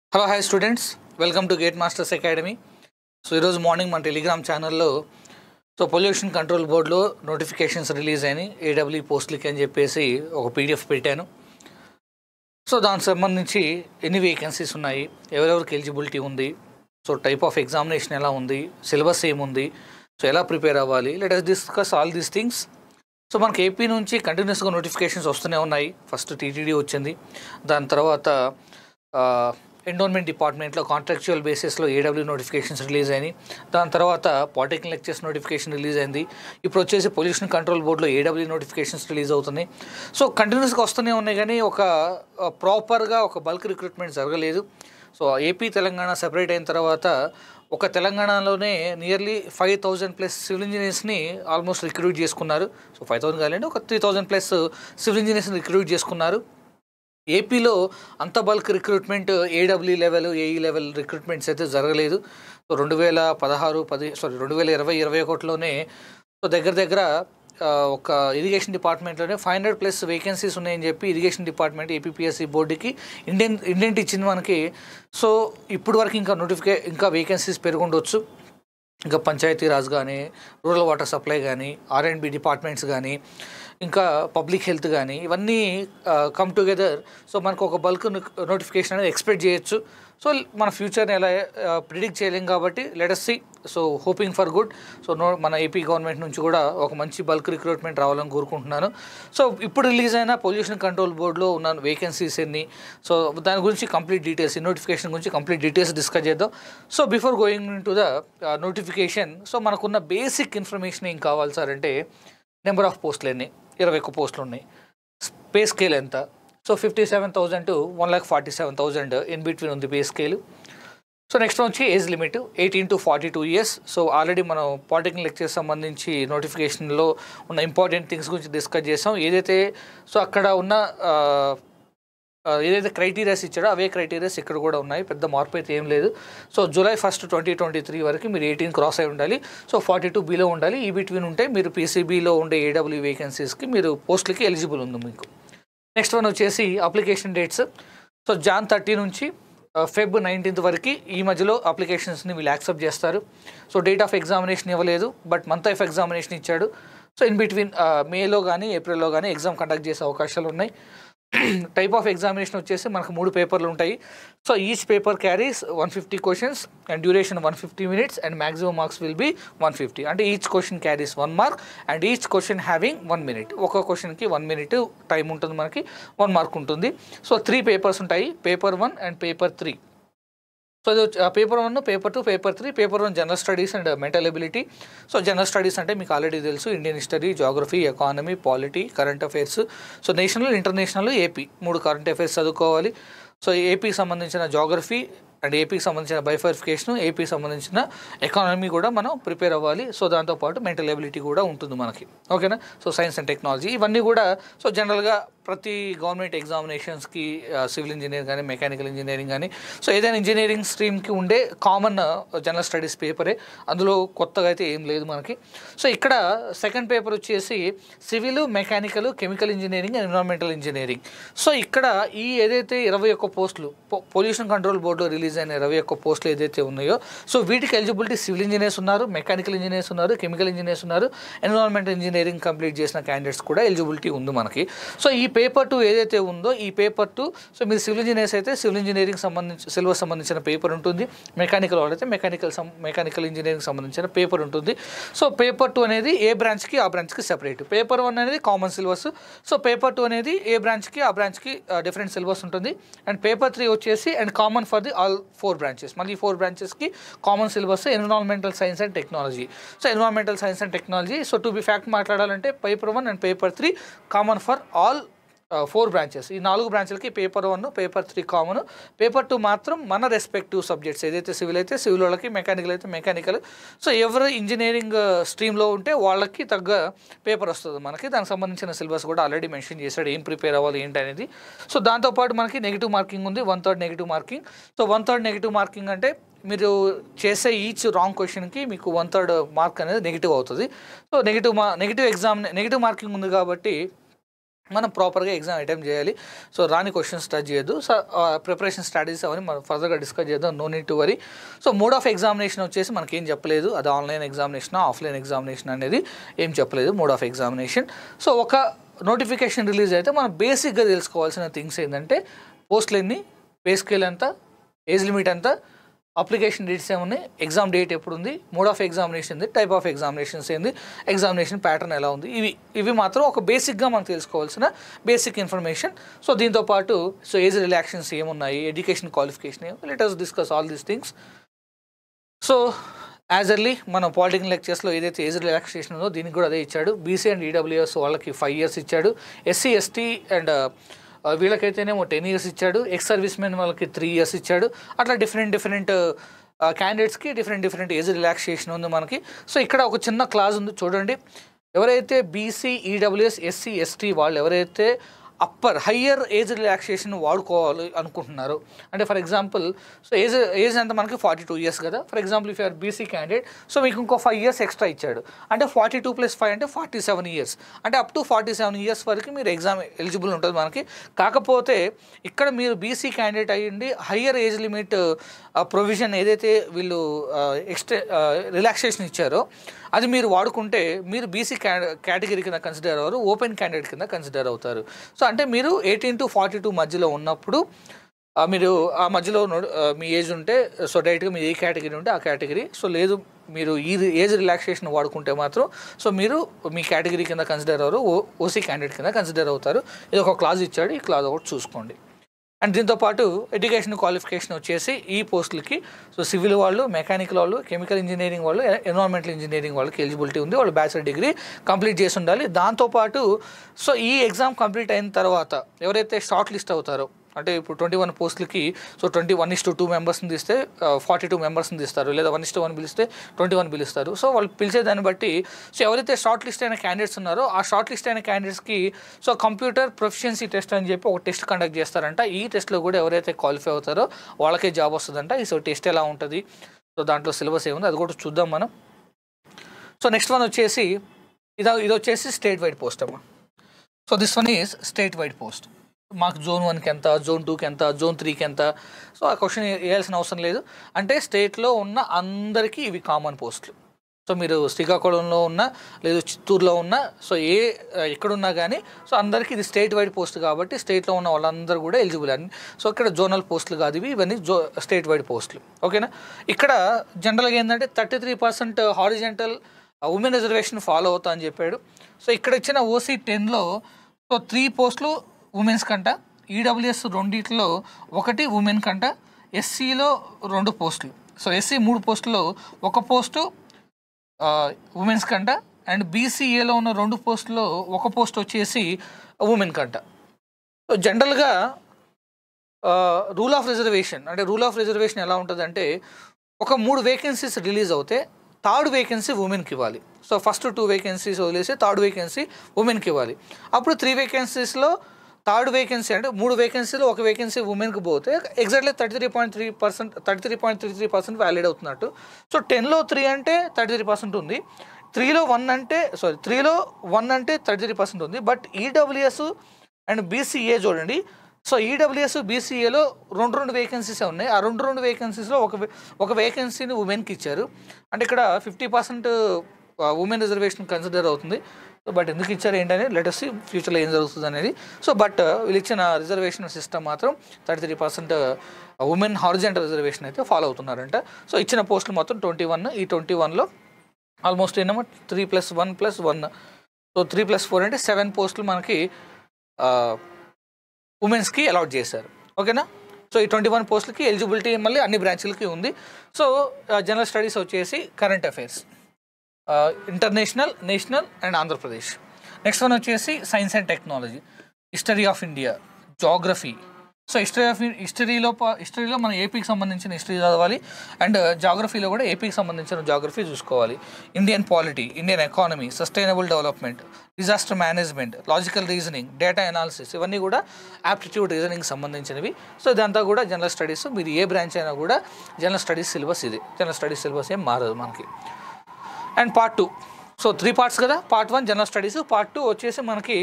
hello hi students welcome to GATE Masters Academy so ఈరోజు morning మన Telegram ఛానల్లో so pollution control బోర్డులో notifications release అయినాయి AW పోస్ట్లకి అని చెప్పేసి ఒక పీడిఎఫ్ పెట్టాను సో దానికి సంబంధించి ఎన్ని వేకెన్సీస్ ఉన్నాయి ఎవరెవరికి ఎలిజిబిలిటీ ఉంది సో టైప్ ఆఫ్ ఎగ్జామినేషన్ ఎలా ఉంది సిలబస్ ఏముంది సో ఎలా ప్రిపేర్ అవ్వాలి let us discuss all these things so మనకి ఏపీ నుంచి కంటిన్యూస్గా నోటిఫికేషన్స్ వస్తూనే ఉన్నాయి ఫస్ట్ టీటీడీ వచ్చింది దాని తర్వాత ఎండోన్మెంట్ డిపార్ట్మెంట్లో కాంట్రాక్చువల్ బేసిస్లో ఏడబ్ల్యూ నోటిఫికేషన్స్ రిలీజ్ అయినాయి దాని తర్వాత పాలిటెక్నిక్ లెక్చర్స్ నోటిఫికేషన్ రిలీజ్ అయింది ఇప్పుడు వచ్చేసి పొల్యూషన్ కంట్రోల్ బోర్డులో ఏడబ్ల్యూ నోటిఫికేషన్స్ రిలీజ్ అవుతున్నాయి సో కంటిన్యూస్గా వస్తూనే ఉన్నాయి కానీ ఒక ప్రాపర్గా ఒక బల్క్ రిక్రూట్మెంట్ జరగలేదు సో ఏపీ తెలంగాణ సెపరేట్ అయిన తర్వాత ఒక తెలంగాణలోనే nearly five thousand plus civil ఇంజనీర్స్ని ఆల్మోస్ట్ రిక్రూట్ చేసుకున్నారు సో ఫైవ్ థౌసండ్ కాదండి ఒక త్రీ థౌజండ్ ప్లస్ సివిల్ ఇంజనీర్స్ని రిక్రూట్ చేసుకున్నారు ఏపీలో అంత bulk recruitment AW level AE level recruitments అయితే జరగలేదు సో రెండు వేల పదహారు పది సారీ రెండు వేల ఇరవై ఇరవై ఒకటిలోనే సో దగ్గర దగ్గర ఆ, ఒక ఇరిగేషన్ డిపార్ట్మెంట్లోనే ఫైవ్ హండ్రెడ్ ప్లస్ వేకెన్సీస్ ఉన్నాయని చెప్పి ఇరిగేషన్ డిపార్ట్మెంట్ ఏపీఎస్సి బోర్డుకి ఇండియన్ ఇండియన్ ఇచ్చింది మనకి సో ఇప్పుడు వరకు ఇంకా నోటిఫికే ఇంకా వేకెన్సీస్ పెరుగుండొచ్చు ఇంకా పంచాయతీ రాజ్ కానీ రూరల్ వాటర్ సప్లై కానీ ఆర్ అండ్ బి డిపార్ట్మెంట్స్ కానీ ఇంకా పబ్లిక్ హెల్త్ కానీ ఇవన్నీ కమ్ టుగెదర్ సో మనకు ఒక బల్క్ నోటిఫికేషన్ అనేది ఎక్స్పెక్ట్ చేయొచ్చు సో మన ఫ్యూచర్ని ఎలా ప్రిడిక్ట్ చేయలేం కాబట్టి let us see so hoping for good so no మన ఏపీ గవర్నమెంట్ నుంచి కూడా ఒక మంచి బల్క్ రిక్రూట్మెంట్ రావాలని కోరుకుంటున్నాను సో ఇప్పుడు రిలీజ్ అయిన పొల్యూషన్ కంట్రోల్ బోర్డులో ఉన్న వేకెన్సీస్ ఎన్ని సో దాని గురించి కంప్లీట్ డీటెయిల్స్ ఈ నోటిఫికేషన్ గురించి కంప్లీట్ డీటెయిల్స్ డిస్కస్ చేద్దాం so before going to the notification so మనకున్న బేసిక్ ఇన్ఫర్మేషన్ ఏం కావాలి సార్ అంటే నెంబర్ ఆఫ్ పోస్టులు ఎన్ని ఇరవై ఒక్క పోస్టులు ఉన్నాయి పే స్కేల్ ఎంత so fifty seven thousand to one lakh forty seven thousand in between ఉంది పే స్కేల్ సో నెక్స్ట్ వచ్చి age limit eighteen to forty two years so already మనం పాలిటెక్నిక్ లెక్చర్స్ సంబంధించి నోటిఫికేషన్లో ఉన్న ఇంపార్టెంట్ థింగ్స్ గురించి డిస్కస్ చేసాం ఏదైతే సో అక్కడ ఉన్న ఆ, ఆ, ఏదైతే క్రైటీరియాస్ ఇచ్చాడో అవే క్రైటీరియాస్ ఇక్కడ కూడా ఉన్నాయి పెద్ద మార్పు అయితే ఏం లేదు so July first twenty twenty three వరకు మీరు ఎయిటీన్ క్రాస్ అయి ఉండాలి సో ఫార్టీ టూ బీలో ఉండాలి ఈ బిట్వీన్ ఉంటే మీరు పీసీబీలో ఉండే ఏడబ్ల్యూ వేకెన్సీస్కి మీరు పోస్టులకి ఎలిజిబుల్ ఉంది మీకు నెక్స్ట్ వన్ వచ్చేసి application dates so Jan thirty నుంచి ఫెబ్ నైన్టీన్త్ వరకు ఈ మధ్యలో అప్లికేషన్స్ని వీళ్ళు యాక్సెప్ట్ చేస్తారు సో డేట్ ఆఫ్ ఎగ్జామినేషన్ ఇవ్వలేదు బట్ మంత్ ఆఫ్ ఎగ్జామినేషన్ ఇచ్చాడు సో ఇన్ బిట్వీన్ మేలో కానీ ఏప్రిల్లో కానీ ఎగ్జామ్ కండక్ట్ చేసే అవకాశాలు ఉన్నాయి టైప్ ఆఫ్ ఎగ్జామినేషన్ వచ్చేసి మనకు మూడు పేపర్లు ఉంటాయి so each paper carries one fifty questions and duration one fifty minutes and maximum marks will be one fifty అంటే each question carries one mark and each question having one minute ఒక క్వశ్చన్కి one minute time ఉంటుంది మనకి one mark ఉంటుంది so three papers ఉంటాయి paper one and paper three so ఇది paper one paper two paper three paper one general studies and mental ability so general studies అంటే మీకు already తెలుసు Indian history geography economy polity current affairs so national international AP మూడు current affairs చదువుకోవాలి so ఏపీకి సంబంధించిన geography and ఏపీకి సంబంధించిన బైఫర్ఫికేషన్ ఏపీకి సంబంధించిన ఎకానమీ కూడా మనం ప్రిపేర్ అవ్వాలి సో దాంతోపాటు మెంటల్ ఎబిలిటీ కూడా ఉంటుంది మనకి ఓకేనా సో సైన్స్ అండ్ టెక్నాలజీ ఇవన్నీ కూడా సో జనరల్గా ప్రతి గవర్నమెంట్ ఎగ్జామినేషన్స్కి సివిల్ ఇంజనీర్ కానీ మెకానికల్ ఇంజనీరింగ్ కానీ సో ఏదైనా ఇంజనీరింగ్ స్ట్రీమ్కి ఉండే కామన్ జనరల్ స్టడీస్ పేపరే అందులో కొత్తగా అయితే ఏం లేదు మనకి సో ఇక్కడ సెకండ్ పేపర్ వచ్చేసి civil mechanical chemical engineering and environmental engineering so ఇక్కడ ఈ ఏదైతే ఇరవై ఒక్క పోస్టులు పొల్యూషన్ కంట్రోల్ బోర్డులో రిలీజ్ అయిన ఇరవై ఒక్క పోస్టులు ఏదైతే ఉన్నాయో సో వీటికి ఎలిజిబిలిటీ సివిల్ ఇంజనీర్స్ ఉన్నారు మెకానికల్ ఇంజనీర్స్ ఉన్నారు కెమికల్ ఇంజనీర్స్ ఉన్నారు ఎన్విరాన్మెంటల్ ఇంజనీరింగ్ కంప్లీట్ చేసిన క్యాండిడేట్స్ కూడా ఎలిజిబిలిటీ ఉంది మనకి సో ఈ పేపర్ టూ ఏదైతే ఉందో ఈ పేపర్ టూ సో మీరు సివిల్ ఇంజనీర్స్ అయితే సివిల్ ఇంజనీరింగ్ సంబంధించి సిలబస్ సంబంధించిన పేపర్ ఉంటుంది మెకానికల్ వాళ్ళైతే మెకానికల్ సం మెకానికల్ ఇంజనీరింగ్ సంబంధించిన పేపర్ ఉంటుంది సో పేపర్ టూ అనేది ఏ బ్రాంచ్కి ఆ బ్రాంచ్కి సెపరేట్ పేపర్ వన్ అనేది common syllabus so paper two అనేది ఏ బ్రాంచ్కి ఆ బ్రాంచ్కి డిఫరెంట్ సిలబస్ ఉంటుంది అండ్ పేపర్ త్రీ వచ్చేసి and common for the all four branches మళ్ళీ ఫోర్ బ్రాంచెస్కి common syllabus environmental science and technology so environmental science and technology so to be fact మాట్లాడాలంటే paper one and paper three common for all four branches ఈ నాలుగు బ్రాంచ్లకి paper one paper three common paper two మాత్రం మన respective subjects ఏదైతే civil అయితే civil వాళ్ళకి mechanical అయితే మెకానికల్ సో ఎవరు ఇంజనీరింగ్ స్ట్రీమ్లో ఉంటే వాళ్ళకి తగ్గ పేపర్ వస్తుంది మనకి దానికి సంబంధించిన సిలబస్ కూడా ఆల్రెడీ మెన్షన్ చేశాడు ఏం ప్రిపేర్ అవ్వాలి ఏంటి అనేది సో దాంతోపాటు మనకి నెగిటివ్ మార్కింగ్ ఉంది one third negative marking so one third negative marking అంటే మీరు చేసే ఈచ్ రాంగ్ క్వశ్చన్కి మీకు వన్ థర్డ్ మార్క్ అనేది నెగిటివ్ అవుతుంది సో నెగిటివ్ మా నెగిటివ్ ఎగ్జామ్ నెగిటివ్ మార్కింగ్ ఉంది కాబట్టి మనం ప్రాపర్గా ఎగ్జామ్ అటెంప్ట్ చేయాలి సో రాని క్వశ్చన్స్ టచ్ చేయొద్దు సో ప్రిపరేషన్ స్ట్రాటజీస్ అవన్నీ మనం ఫర్దర్గా డిస్కస్ చేద్దాం no need to worry so mode of examination వచ్చేసి మనకి ఏం చెప్పలేదు అది ఆన్లైన్ ఎగ్జామినేషన్ ఆఫ్లైన్ ఎగ్జామినేషన్ అనేది ఏం చెప్పలేదు మోడ్ ఆఫ్ ఎగ్జామినేషన్ సో ఒక నోటిఫికేషన్ రిలీజ్ అయితే మనం బేసిక్గా తెలుసుకోవాల్సిన థింగ్స్ ఏంటంటే పోస్టులు ఎన్ని పే స్కేల్ ఎంత ఏజ్ లిమిట్ ఎంత అప్లికేషన్ డేట్స్ ఏమున్నాయి ఎగ్జామ్ డేట్ ఎప్పుడు ఉంది మోడ్ ఆఫ్ ఎగ్జామినేషన్ ఉంది టైప్ ఆఫ్ ఎగ్జామినేషన్స్ ఏంది ఎగ్జామినేషన్ ప్యాటర్న్ ఎలా ఉంది ఇవి ఇవి మాత్రం ఒక బేసిక్గా మనం తెలుసుకోవాల్సిన బేసిక్ ఇన్ఫర్మేషన్ సో దీంతో పాటు సో ఏజ్ రిలాక్షన్స్ ఏమున్నాయి ఎడ్యుకేషన్ క్వాలిఫికేషన్ ఏమి let us discuss all these things so as early మన పాలిటికల్ లెక్చర్స్లో ఏదైతే ఏజ్ రిలాక్సేషన్ ఉందో దీనికి కూడా అదే ఇచ్చాడు బీసీ అండ్ ఈడబ్ల్యూఎస్ వాళ్ళకి ఫైవ్ ఇయర్స్ ఇచ్చాడు ఎస్సీ ఎస్టీ అండ్ వీళ్ళకైతేనేమో టెన్ ఇయర్స్ ఇచ్చాడు ఎక్స్ సర్వీస్ మెన్ వాళ్ళకి త్రీ ఇయర్స్ ఇచ్చాడు అట్లా డిఫరెంట్ డిఫరెంట్ క్యాండిడేట్స్కి డిఫరెంట్ డిఫరెంట్ ఏజ్ రిలాక్సేషన్ ఉంది మనకి సో ఇక్కడ ఒక చిన్న క్లాజ్ ఉంది చూడండి ఎవరైతే బీసీ ఈడబ్ల్యూఎస్ ఎస్సీ ఎస్టీ వాళ్ళు ఎవరైతే అప్పర్ హయ్యర్ ఏజ్ రిలాక్సేషన్ వాడుకోవాలి అనుకుంటున్నారు అంటే for example so age age అంతా మనకి ఫార్టీ టూ ఇయర్స్ కదా for example if you're BC candidate so మీకు ఇంకో ఫైవ్ ఇయర్స్ ఎక్స్ట్రా ఇచ్చాడు అంటే ఫార్టీ టూ ప్లస్ ఫైవ్ అంటే ఫార్టీ సెవెన్ ఇయర్స్ అంటే up to forty seven years వరకు మీరు ఎగ్జామ్ ఎలిజిబుల్ ఉంటుంది మనకి కాకపోతే ఇక్కడ మీరు బీసీ క్యాండిడేట్ అయ్యండి హయ్యర్ ఏజ్ లిమిట్ ప్రొవిజన్ ఏదైతే వీళ్ళు ఎక్స్ట్రా రిలాక్సేషన్ ఇచ్చారో అది మీరు వాడుకుంటే మీరు బీసీ క్యా కేటగిరీ కింద కన్సిడర్ అవ్వరు ఓపెన్ క్యాండిడేట్ కింద కన్సిడర్ అవుతారు సో అంటే మీరు ఎయిటీన్ టు ఫార్టీ టూ మధ్యలో ఉన్నప్పుడు ఆ, మీరు ఆ మధ్యలో నో- ఆ, మీ ఏజ్ ఉంటే సో డైరెక్ట్గా మీ ఏ కేటగిరీ ఉంటే ఆ కేటగిరీ సో లేదు మీరు ఈ ఏజ్ రిలాక్సేషన్ వాడుకుంటే మాత్రం సో మీరు మీ కేటగిరీ కింద కన్సిడర్ అవ్వరు ఓ ఓసీ క్యాండిడేట్ కింద కన్సిడర్ అవుతారు ఇది ఒక క్లాజ్ ఇచ్చాడు ఈ క్లాజ్ ఒకటి చూసుకోండి అండ్ దీంతో పాటు ఎడ్యుకేషన్ క్వాలిఫికేషన్ వచ్చేసి ఈ పోస్టులకి సో సివిల్ వాళ్ళు మెకానికల్ వాళ్ళు కెమికల్ ఇంజనీరింగ్ వాళ్ళు ఎన్విరాన్మెంటల్ ఇంజనీరింగ్ వాళ్ళకి ఎలిజిబిలిటీ ఉంది వాళ్ళు బ్యాచిలర్ డిగ్రీ కంప్లీట్ చేసి ఉండాలి దాంతోపాటు సో ఈ ఎగ్జామ్ కంప్లీట్ అయిన తర్వాత ఎవరైతే షార్ట్ లిస్ట్ అవుతారో అంటే ఇప్పుడు ట్వంటీ వన్ పోస్టులకి so twenty one is to two మెంబర్స్ని తీస్తే ఫార్టీ టూ మెంబర్స్ని తీస్తారు లేదా వన్ ఇస్ టు వన్ పిలిస్తే ట్వంటీ వన్ పిలుస్తారు సో వాళ్ళు పిలిచే దాన్ని బట్టి సో ఎవరైతే షార్ట్ లిస్ట్ అయిన క్యాండిడేట్స్ ఉన్నారో ఆ షార్ట్ లిస్ట్ అయిన క్యాండిడేట్స్కి సో కంప్యూటర్ ప్రొఫిషియన్సీ టెస్ట్ అని చెప్పి ఒక టెస్ట్ కండక్ట్ చేస్తారంట ఈ టెస్ట్లో కూడా ఎవరైతే క్వాలిఫై అవుతారో వాళ్ళకే జాబ్ వస్తుందంట ఈ సో టెస్ట్ ఎలా ఉంటుంది సో దాంట్లో సిలబస్ ఏముంది అది కూడా చూద్దాం మనం సో నెక్స్ట్ వన్ వచ్చేసి ఇది ఇది వచ్చేసి స్టేట్ వైడ్ పోస్ట్ అమ్మా so this one is state wide post మాకు జోన్ వన్కి ఎంత జోన్ టూకి ఎంత జోన్ త్రీకి ఎంత సో ఆ క్వశ్చన్ వేయాల్సిన అవసరం లేదు అంటే స్టేట్లో ఉన్న అందరికీ ఇవి కామన్ పోస్టులు సో మీరు శ్రీకాకుళంలో ఉన్న లేదు చిత్తూరులో ఉన్న సో ఏ ఎక్కడున్నా కానీ సో అందరికీ ఇది స్టేట్ వైడ్ పోస్ట్ కాబట్టి స్టేట్లో ఉన్న వాళ్ళందరూ కూడా ఎలిజిబుల్ అని సో ఇక్కడ జోనల్ పోస్టులు కాదు ఇవి ఇవన్నీ జో స్టేట్ వైడ్ పోస్టులు ఓకేనా ఇక్కడ జనరల్గా ఏంటంటే thirty three percent horizontal women reservation follow అవుతా అని చెప్పాడు సో ఇక్కడ ఇచ్చిన ఓసీ టెన్లో సో త్రీ పోస్టులు ఉమెన్స్ కంట ఈడబ్ల్యూఎస్ రెండిట్లో ఒకటి ఉమెన్ కంట ఎస్సీలో రెండు పోస్టులు సో ఎస్సీ మూడు పోస్టులో ఒక పోస్టు ఉమెన్స్ కంట అండ్ బీసీఏలో ఉన్న రెండు పోస్టులో ఒక పోస్ట్ వచ్చేసి ఉమెన్ కంట సో జనరల్గా రూల్ ఆఫ్ రిజర్వేషన్ అంటే రూల్ ఆఫ్ రిజర్వేషన్ ఎలా ఉంటుందంటే ఒక మూడు వేకెన్సీస్ రిలీజ్ అవుతే థర్డ్ వేకెన్సీ ఉమెన్కి ఇవ్వాలి సో ఫస్ట్ టూ వేకెన్సీస్ వదిలేసి థర్డ్ వేకెన్సీ ఉమెన్కి ఇవ్వాలి అప్పుడు త్రీ వేకెన్సీస్లో థర్డ్ వేకెన్సీ అంటే మూడు వేకెన్సీలో ఒక వేకెన్సీ ఉమెన్కి పోతే exactly thirty three point three percent thirty three point three three percent valid అవుతున్నట్టు సో టెన్లో త్రీ అంటే థర్టీ త్రీ పర్సెంట్ ఉంది త్రీలో వన్ అంటే సారీ త్రీలో వన్ అంటే థర్టీ త్రీ పర్సెంట్ ఉంది బట్ ఈడబ్ల్యూఎస్ అండ్ బీసీఏ చూడండి సో ఈడబ్ల్యూఎస్ బీసీఏలో రెండు రెండు వేకెన్సీసే ఉన్నాయి ఆ రెండు రెండు వేకెన్సీస్లో ఒక వే- ఒక వేకెన్సీని ఉమెన్కి ఇచ్చారు అంటే ఇక్కడ fifty percent women reservation consider అవుతుంది సో బట్ ఎందుకు ఇచ్చారు ఏంటని లెటెస్ట్ ఫ్యూచర్లో ఏం జరుగుతుంది అనేది సో బట్ వీళ్ళు ఇచ్చిన రిజర్వేషన్ సిస్టమ్ మాత్రం thirty three percent women horizontal reservation అయితే ఫాలో అవుతున్నారంట సో ఇచ్చిన పోస్టులు మొత్తం ట్వంటీ వన్ ఈ ట్వంటీ వన్లో ఆల్మోస్ట్ ఏమో three plus one plus one so three plus four అంటే సెవెన్ పోస్టులు మనకి ఉమెన్స్కి అలాట్ చేశారు ఓకేనా సో ఈ ట్వంటీ వన్ పోస్టులకి ఎలిజిబిలిటీ మళ్ళీ అన్ని బ్రాంచ్లకి ఉంది సో జనరల్ స్టడీస్ వచ్చేసి current affairs international national and Andhra Pradesh next one వచ్చేసి science and technology history of India geography so history of హిస్టరీలో హిస్టరీలో మనం ఏపీకి సంబంధించిన హిస్టరీ చదవాలి అండ్ జాగ్రఫీలో కూడా ఏపీకి సంబంధించిన జాగ్రఫీ చూసుకోవాలి Indian polity Indian economy sustainable development disaster management logical reasoning data analysis ఇవన్నీ కూడా యాప్టిట్యూడ్ రీజనింగ్ సంబంధించినవి సో ఇదంతా కూడా జనరల్ స్టడీస్ మీరు ఏ బ్రాంచ్ అయినా కూడా జనరల్ స్టడీస్ సిలబస్ ఇది జనరల్ స్టడీస్ సిలబస్ ఏం మారదు మనకి and part two so three parts కదా part one general studies part two వచ్చేసి మనకి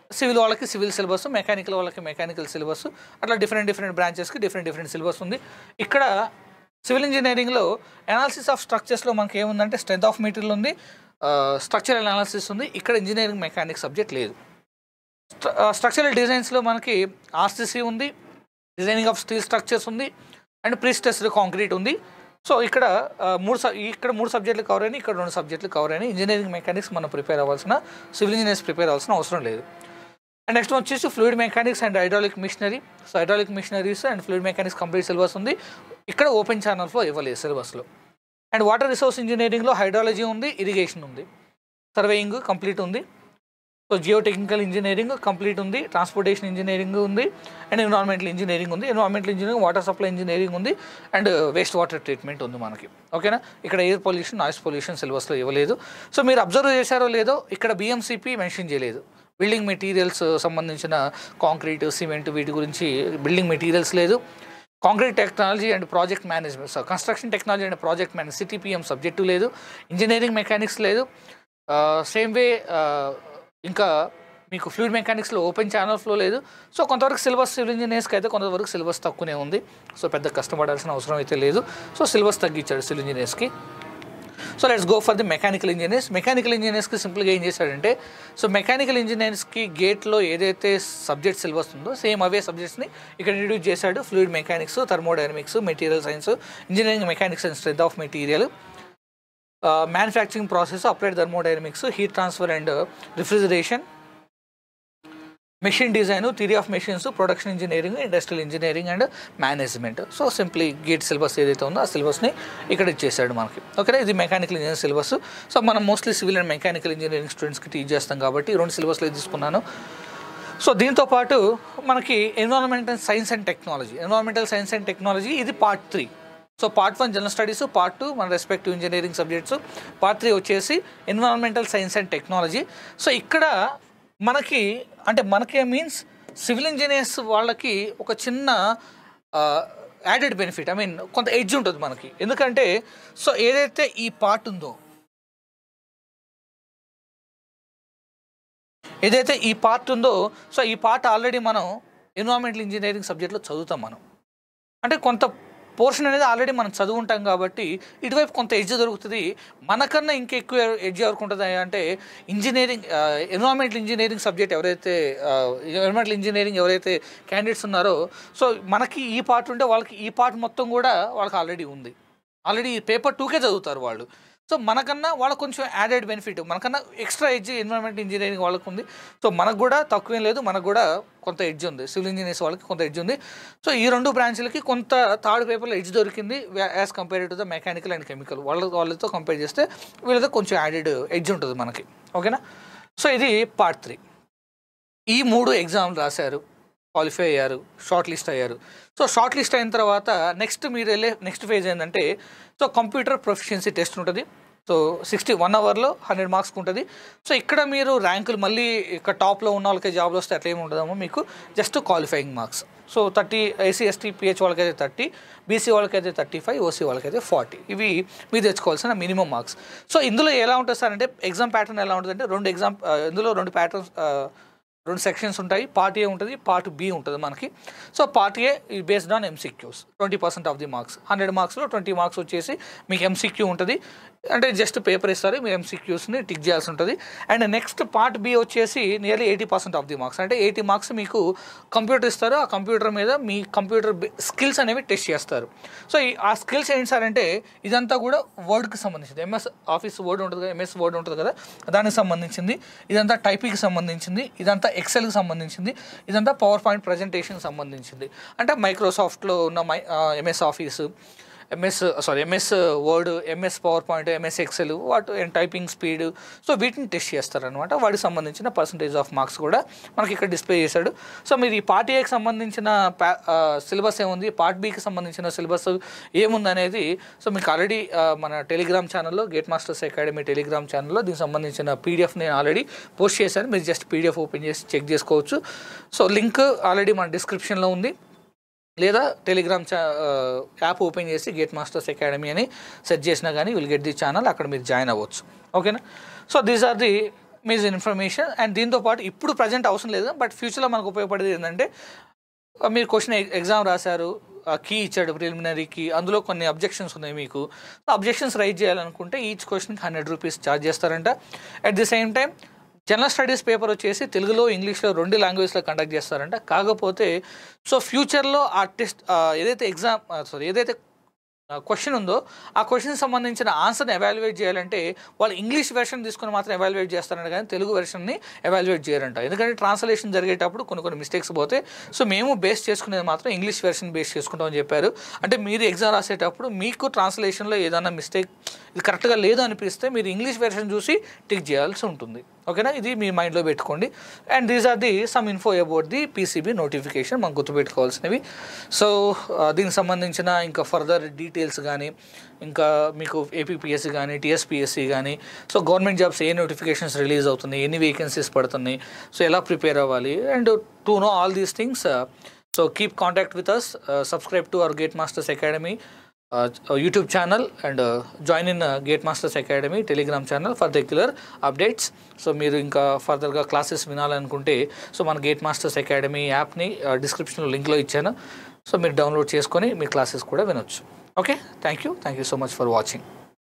సివిల్ వాళ్ళకి సివిల్ సిలబస్ మెకానికల్ వాళ్ళకి మెకానికల్ సిలబస్ అట్లా డిఫరెంట్ డిఫరెంట్ బ్రాంచెస్కి డిఫరెంట్ డిఫరెంట్ సిలబస్ ఉంది ఇక్కడ సివిల్ ఇంజనీరింగ్లో అనాలిసిస్ ఆఫ్ స్ట్రక్చర్స్లో మనకి ఏముందంటే స్ట్రెంత్ ఆఫ్ మెటీరియల్ ఉంది స్ట్రక్చరల్ అనాలిసిస్ ఉంది ఇక్కడ ఇంజనీరింగ్ మెకానిక్స్ సబ్జెక్ట్ లేదు స్ట్రక్చరల్ డిజైన్స్లో మనకి ఆర్సిసి ఉంది డిజైనింగ్ ఆఫ్ స్టీల్ స్ట్రక్చర్స్ ఉంది అండ్ ప్రీస్టెస్డ్ కాంక్రీట్ ఉంది సో ఇక్కడ ఆ, మూడు సబ్ ఇక్కడ మూడు సబ్జెక్టులు కవర్ అయినాయి ఇక్కడ రెండు సబ్జెక్టులు కవర్ అయినాయి ఇంజనీరింగ్ మెకానిక్స్ మనం ప్రిపేర్ అవ్వాల్సిన సివిల్ ఇంజనీర్స్ ప్రిపేర్ అవ్వాల్సిన అవసరం లేదు అండ్ నెక్స్ట్ వచ్చేసి fluid mechanics and hydraulic machinery so hydraulic machineries and fluid mechanics complete syllabus ఉంది ఇక్కడ ఓపెన్ ఛానల్స్లో ఇవ్వలేదు సిలబస్లో అండ్ వాటర్ రిసోర్స్ ఇంజనీరింగ్లో హైడ్రాలజీ ఉంది ఇరిగేషన్ ఉంది సర్వేయింగ్ కంప్లీట్ ఉంది so geo technical engineering complete ఉంది ట్రాన్స్పోర్టేషన్ ఇంజనీరింగ్ ఉంది అండ్ ఎన్విరాన్మెంటల్ ఇంజనీరింగ్ ఉంది environmental engineering water supply engineering ఉంది అండ్ వేస్ట్ వాటర్ ట్రీట్మెంట్ ఉంది మనకి ఓకేనా ఇక్కడ ఎయిర్ పొల్యూషన్ నాయిస్ పొల్యూషన్ సిలబస్లో ఇవ్వలేదు సో మీరు అబ్జర్వ్ చేశారో లేదో ఇక్కడ బిఎంసిపి మెన్షన్ చేయలేదు బిల్డింగ్ మెటీరియల్స్ సంబంధించిన కాంక్రీట్ సిమెంట్ వీటి గురించి బిల్డింగ్ మెటీరియల్స్ లేదు concrete technology and project management so construction technology and project manage CTPM subject లేదు ఇంజనీరింగ్ మెకానిక్స్ లేదు సేమ్ వే ఇంకా మీకు ఫ్లూయిడ్ మెకానిక్స్లో ఓపెన్ ఛానల్ ఫ్లో లేదు సో కొంతవరకు సిలబస్ సివిల్ ఇంజనీర్స్కి అయితే కొంతవరకు సిలబస్ తక్కువనే ఉంది సో పెద్ద కష్టపడాల్సిన అవసరం అయితే లేదు సో సిలబస్ తగ్గించాడు సివిల్ ఇంజనీర్స్కి so let's go for the mechanical engineers mechanical ఇంజనీర్స్కి సింపుల్గా ఏం చేశాడంటే సో మెకానికల్ ఇంజనీర్స్కి గేట్లో ఏదైతే సబ్జెక్ట్ సిలబస్ ఉందో సేమ్ అవే సబ్జెక్ట్స్ని ఇక్కడ ఇంట్రడ్యూస్ చేశాడు fluid mechanics thermodynamics material science engineering mechanics and strength of material manufacturing process applied thermodynamics heat transfer and refrigeration machine design theory of machines production engineering industrial engineering and management so simply GATE syllabus ఏదైతే ఉందో ఆ సిలబస్ని ఇక్కడ ఇచ్చేసాడు మనకి ఓకేనా ఇది mechanical engineering syllabus so మనం mostly civil and mechanical engineering స్టూడెంట్స్కి టీచ్ చేస్తాం కాబట్టి ఈ రెండు సిలబస్లో తీసుకున్నాను సో దీంతో పాటు మనకి environmental science and technology environmental science and technology ఇది part three so part one general studies part two మన respective engineering subjects part three వచ్చేసి environmental science and technology so ఇక్కడ మనకి అంటే మనకే మీన్స్ సివిల్ ఇంజనీర్స్ వాళ్ళకి ఒక చిన్న యాడెడ్ బెనిఫిట్ ఐ మీన్ కొంత ఎడ్జ్ ఉంటుంది మనకి ఎందుకంటే సో ఏదైతే ఈ పార్ట్ ఉందో ఏదైతే ఈ పార్ట్ ఉందో సో ఈ పార్ట్ ఆల్రెడీ మనం ఎన్విరాన్మెంటల్ ఇంజనీరింగ్ సబ్జెక్ట్లో చదువుతాం మనం అంటే కొంత పోర్షన్ అనేది ఆల్రెడీ మనం చదువుంటాం కాబట్టి ఇటువైపు కొంత ఎడ్జ్ దొరుకుతుంది మనకన్నా ఇంకా ఎక్కువ ఎడ్జ్ ఎవరికి ఉంటుంది అంటే ఇంజనీరింగ్ ఎన్విరాన్మెంటల్ ఇంజనీరింగ్ సబ్జెక్ట్ ఎవరైతే ఎన్విరాన్మెంటల్ ఇంజనీరింగ్ ఎవరైతే క్యాండిడేట్స్ ఉన్నారో సో మనకి ఈ పార్ట్ ఉంటే వాళ్ళకి ఈ పార్ట్ మొత్తం కూడా వాళ్ళకి ఆల్రెడీ ఉంది ఆల్రెడీ పేపర్ టూకే చదువుతారు వాళ్ళు సో మనకన్నా వాళ్ళకు కొంచెం యాడెడ్ బెనిఫిట్ మనకన్నా ఎక్స్ట్రా ఎడ్జ్ ఎన్విరాన్మెంట్ ఇంజనీరింగ్ వాళ్ళకు ఉంది సో మనకు కూడా తక్కువేం లేదు మనకు కూడా కొంత ఎడ్జ్ ఉంది సివిల్ ఇంజనీర్స్ వాళ్ళకి కొంత ఎడ్జ్ ఉంది సో ఈ రెండు బ్రాంచ్లకి కొంత థర్డ్ పేపర్లో ఎడ్జ్ దొరికింది as compare to the mechanical and chemical వాళ్ళ వాళ్ళతో కంపేర్ చేస్తే వీళ్ళతో కొంచెం యాడెడ్ ఎడ్జ్ ఉంటుంది మనకి ఓకేనా సో ఇది పార్ట్ త్రీ ఈ మూడు ఎగ్జామ్లు రాశారు క్వాలిఫై అయ్యారు షార్ట్ లిస్ట్ అయ్యారు సో షార్ట్ లిస్ట్ అయిన తర్వాత నెక్స్ట్ మీరు వెళ్ళే నెక్స్ట్ ఫేజ్ ఏంటంటే సో కంప్యూటర్ ప్రొఫిషియన్సీ టెస్ట్ ఉంటుంది సో సిక్స్టీ వన్ అవర్లో హండ్రెడ్ మార్క్స్కి ఉంటుంది సో ఇక్కడ మీరు ర్యాంకులు మళ్ళీ ఇక్కడ టాప్లో ఉన్న వాళ్ళకి జాబ్లు వస్తే అట్లా ఏమి ఉండదేమో మీకు just qualifying marks so thirty SC ST PH వాళ్ళకైతే థర్టీ బీసీ వాళ్ళకైతే థర్టీ ఫైవ్ ఓసీ వాళ్ళకైతే ఫార్టీ ఇవి మీరు తెచ్చుకోవాల్సిన మినిమం మార్క్స్ సో ఇందులో ఎలా ఉంటుంది సార్ అంటే ఎగ్జామ్ ప్యాటర్న్ ఎలా ఉంటుంది అంటే రెండు ఎగ్జామ్ ఇందులో రెండు ప్యాటర్న్స్ రెండు సెక్షన్స్ ఉంటాయి పార్ట్ ఏ ఉంటుంది పార్ట్ బి ఉంటుంది మనకి సో పార్ట్ ఏ ఈ based on MCQs twenty percent of the marks hundred మార్క్స్లో ట్వంటీ మార్క్స్ వచ్చేసి మీకు ఎంసీక్యూ ఉంటుంది అంటే జస్ట్ పేపర్ ఇస్తారు మీరు ఎంసీక్యూస్ని టిక్ చేయాల్సి ఉంటుంది అండ్ నెక్స్ట్ పార్ట్ బి వచ్చేసి nearly eighty percent of the marks అంటే ఎయిటీ మార్క్స్ మీకు కంప్యూటర్ ఇస్తారు ఆ కంప్యూటర్ మీద మీ కంప్యూటర్ స్కిల్స్ అనేవి టెస్ట్ చేస్తారు సో ఈ ఆ స్కిల్స్ ఏంటి సార్ అంటే ఇదంతా కూడా వర్డ్కి సంబంధించింది ఎంఎస్ ఆఫీస్ వర్డ్ ఉంటుంది కదా ఎంఎస్ వర్డ్ ఉంటుంది కదా దానికి సంబంధించింది ఇదంతా టైపింగ్కి సంబంధించింది ఇదంతా ఎక్సెల్కి సంబంధించింది ఇదంతా పవర్ పాయింట్ ప్రజెంటేషన్కి సంబంధించింది అంటే మైక్రోసాఫ్ట్లో ఉన్న my MS office MS sorry MS Word MS PowerPoint MS Excel వాటి అండ్ టైపింగ్ స్పీడ్ సో వీటిని టెస్ట్ చేస్తారనమాట వాటికి సంబంధించిన పర్సంటేజ్ ఆఫ్ మార్క్స్ కూడా మనకి ఇక్కడ డిస్ప్లే చేశాడు సో మీరు ఈ పార్ట్ ఏకి సంబంధించిన సిలబస్ ఏముంది పార్ట్ బికి సంబంధించిన సిలబస్ ఏముంది అనేది సో మీకు ఆల్రెడీ మన టెలిగ్రామ్ ఛానల్లో గేట్ మాస్టర్స్ అకాడమీ టెలిగ్రామ్ ఛానల్లో దీనికి సంబంధించిన పీడిఎఫ్ నేను ఆల్రెడీ పోస్ట్ చేశాను మీరు జస్ట్ పీడిఎఫ్ ఓపెన్ చేసి చెక్ చేసుకోవచ్చు సో లింక్ ఆల్రెడీ మన డిస్క్రిప్షన్లో ఉంది లేదా టెలిగ్రామ్ చా యాప్ ఓపెన్ చేసి గేట్ మాస్టర్స్ అకాడమీ అని సెర్చ్ చేసినా కానీ విల్ గెట్ ది ఛానల్ అక్కడ మీరు జాయిన్ అవ్వచ్చు ఓకేనా సో దీస్ ఆర్ ది మీజ్ ఇన్ఫర్మేషన్ అండ్ దీంతో పాటు ఇప్పుడు ప్రజెంట్ అవసరం లేదు బట్ ఫ్యూచర్లో మనకు ఉపయోగపడేది ఏంటంటే ఆ, మీరు క్వశ్చన్ ఎగ్జామ్ రాశారు కీ ఇచ్చాడు ప్రిలిమినరీకి అందులో కొన్ని అబ్జెక్షన్స్ ఉన్నాయి మీకు అబ్జెక్షన్స్ రైజ్ చేయాలనుకుంటే ఈచ్ క్వశ్చన్కి హండ్రెడ్ రూపీస్ ఛార్జ్ చేస్తారంట at the same time general studies paper వచ్చేసి తెలుగులో ఇంగ్లీష్లో రెండు లాంగ్వేజ్లో కండక్ట్ చేస్తారంట కాకపోతే సో ఫ్యూచర్లో ఆ టెస్ట్ ఏదైతే ఎగ్జామ్ సారీ ఏదైతే క్వశ్చన్ ఉందో ఆ క్వశ్చన్ సంబంధించిన ఆన్సర్ని ఎవాల్యుయేట్ చేయాలంటే వాళ్ళు ఇంగ్లీష్ వెర్షన్ తీసుకుని మాత్రం ఎవాల్యుయేట్ చేస్తారంట కానీ తెలుగు వెర్షన్ని ఎవాల్యుయేట్ చేయరంట ఎందుకంటే ట్రాన్స్లేషన్ జరిగేటప్పుడు కొన్ని కొన్ని మిస్టేక్స్ పోతే సో మేము బేస్ చేసుకునేది మాత్రం ఇంగ్లీష్ వెర్షన్ బేస్ చేసుకుంటామని చెప్పారు అంటే మీరు ఎగ్జామ్ రాసేటప్పుడు మీకు ట్రాన్స్లేషన్లో ఏదైనా మిస్టేక్ ఇది కరెక్ట్గా లేదు అనిపిస్తే మీరు ఇంగ్లీష్ వెర్షన్ చూసి టిక్ చేయాల్సి ఉంటుంది ఓకేనా ఇది మీ మైండ్లో పెట్టుకోండి and these are the some info about the PCB notification మనం గుర్తుపెట్టుకోవాల్సినవి సో దీనికి సంబంధించిన ఇంకా ఫర్దర్ డీటెయిల్స్ కానీ ఇంకా మీకు ఏపీపీఎస్సీ కానీ టీఎస్పీఎస్సీ కానీ సో గవర్నమెంట్ జాబ్స్ ఏ నోటిఫికేషన్స్ రిలీజ్ అవుతున్నాయి ఎన్ని వేకెన్సీస్ పడుతున్నాయి సో ఎలా ప్రిపేర్ అవ్వాలి and to know all these things so keep contact with us subscribe to our GATE Masters Academy YouTube channel and join in GATE Masters Academy Telegram channel for regular updates so మీరు ఇంకా ఫర్దర్గా classes వినాలనుకుంటే so మన GATE Masters Academy యాప్ని డిస్క్రిప్షన్లో లింక్లో ఇచ్చాను so మీరు download చేసుకొని మీ క్లాసెస్ కూడా వినొచ్చు okay thank you thank you so much for watching